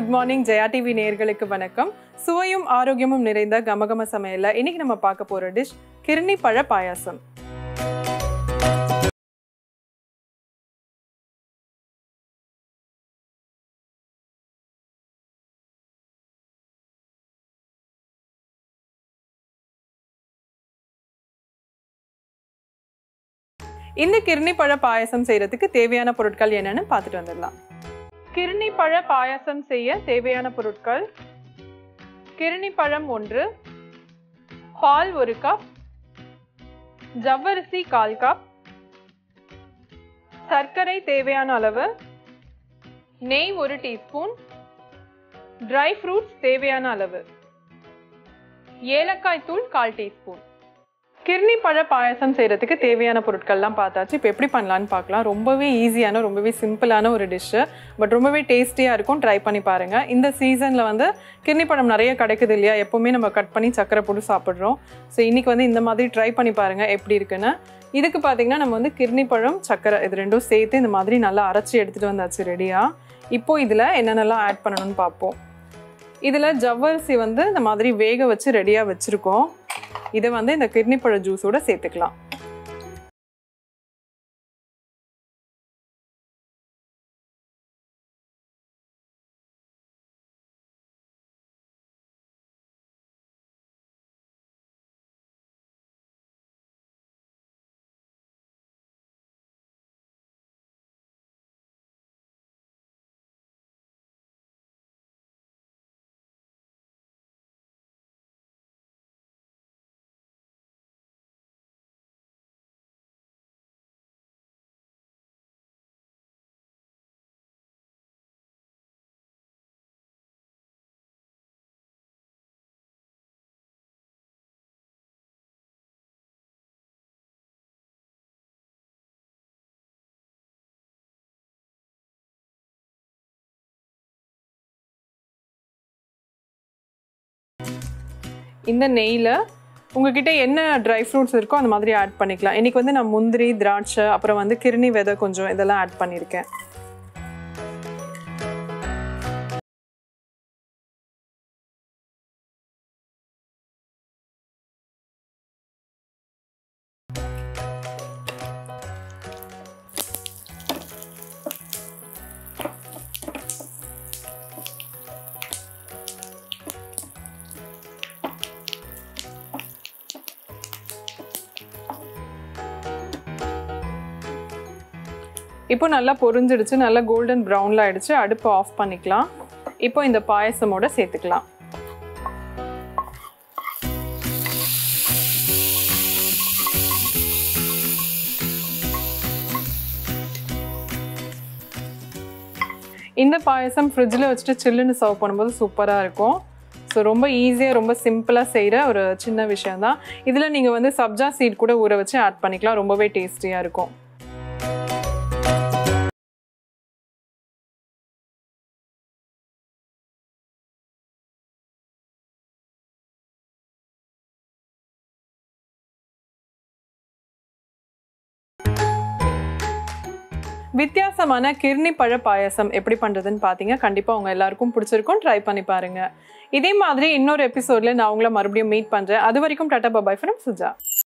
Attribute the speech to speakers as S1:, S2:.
S1: good morning Jaya TV நேயர்களுக்கு வணக்கம் சுவையும் ஆரோக்கியமும் நிறைந்த கமகம சமையல்ல இன்னைக்கு நம்ம பார்க்க போற டிஷ் கிருணி பழ பாயாசம் இந்த கிருணி பழ பாயாசம் செய்யறதுக்கு தேவையான பொருட்கள் என்னன்னு பார்த்துட்டு வந்துடலாம் கிருணி பழ பாயாசம் செய்ய தேவையான பொருட்கள் கிருணி பழம் ஒன்று பால் ஒரு கப் ஜவ்வரிசி கால் கப் சர்க்கரை தேவையான அளவு நெய் ஒரு டீஸ்பூன் ட்ரை ஃப்ரூட்ஸ் தேவையான அளவு ஏலக்காய் தூள் கால் டீஸ்பூன் கிர்னி பழ பாயாசம் செய்கிறதுக்கு தேவையான பொருட்கள்லாம் பார்த்தாச்சு இப்போ எப்படி பண்ணலான்னு பார்க்கலாம் ரொம்பவே ஈஸியான ரொம்பவே சிம்பிளான ஒரு டிஷ்ஷு பட் ரொம்பவே டேஸ்டியாக இருக்கும் ட்ரை பண்ணி பாருங்கள் இந்த சீசனில் வந்து கிர்னி பழம் நிறைய கிடைக்குது இல்லையா எப்போவுமே நம்ம கட் பண்ணி சக்கரை போட்டு சாப்பிட்றோம் ஸோ இன்றைக்கி வந்து இந்த மாதிரி ட்ரை பண்ணி பாருங்கள் எப்படி இருக்குன்னு இதுக்கு பார்த்தீங்கன்னா நம்ம வந்து கிர்னி பழம் சக்கரை இது ரெண்டும் சேர்த்து இந்த மாதிரி நல்லா அரைச்சி எடுத்துகிட்டு வந்தாச்சு ரெடியாக இப்போது இதில் என்னென்னலாம் ஆட் பண்ணணும்னு பார்ப்போம் இதில் ஜவ்வரிசி வந்து இந்த மாதிரி வேக வச்சு ரெடியாக வச்சுருக்கோம் இதை வந்து இந்த கிர்னிப்பழ ஜூஸோட சேர்த்துக்கலாம் இந்த நெய்யில் உங்ககிட்ட என்ன ட்ரை ஃப்ரூட்ஸ் இருக்கோ அந்த மாதிரி ஆட் பண்ணிக்கலாம் இன்றைக்கி வந்து நான் முந்திரி திராட்சை அப்புறம் வந்து கிருணி விதை கொஞ்சம் இதெல்லாம் ஆட் பண்ணியிருக்கேன் இப்போ நல்லா பொரிஞ்சிடுச்சு நல்லா கோல்டன் ப்ரௌனில் ஆயிடுச்சு அடுப்பு ஆஃப் பண்ணிக்கலாம் இப்போ இந்த பாயசமோட சேர்த்துக்கலாம் இந்த பாயசம் ஃப்ரிட்ஜில் வச்சுட்டு சில்லுன்னு சர்வ் பண்ணும்போது சூப்பராக இருக்கும் ஸோ ரொம்ப ஈஸியாக ரொம்ப சிம்பிளாக செய்கிற ஒரு சின்ன விஷயம் தான் இதில் நீங்கள் வந்து சப்ஜா சீட் கூட ஊற வச்சு ஆட் பண்ணிக்கலாம் ரொம்பவே டேஸ்டியாக இருக்கும் வித்தியாசமான கிர்னி பழ பாயசம் எப்படி பண்ணுறதுன்னு பார்த்தீங்க கண்டிப்பாக உங்கள் எல்லாருக்கும் பிடிச்சிருக்கும் ட்ரை பண்ணி பாருங்கள் இதே மாதிரி இன்னொரு எபிசோடில் நான் உங்களை மறுபடியும் மீட் பண்ணுறேன் அது வரைக்கும் டாட்டா பாபாய் ஃப்ரம் சுஜா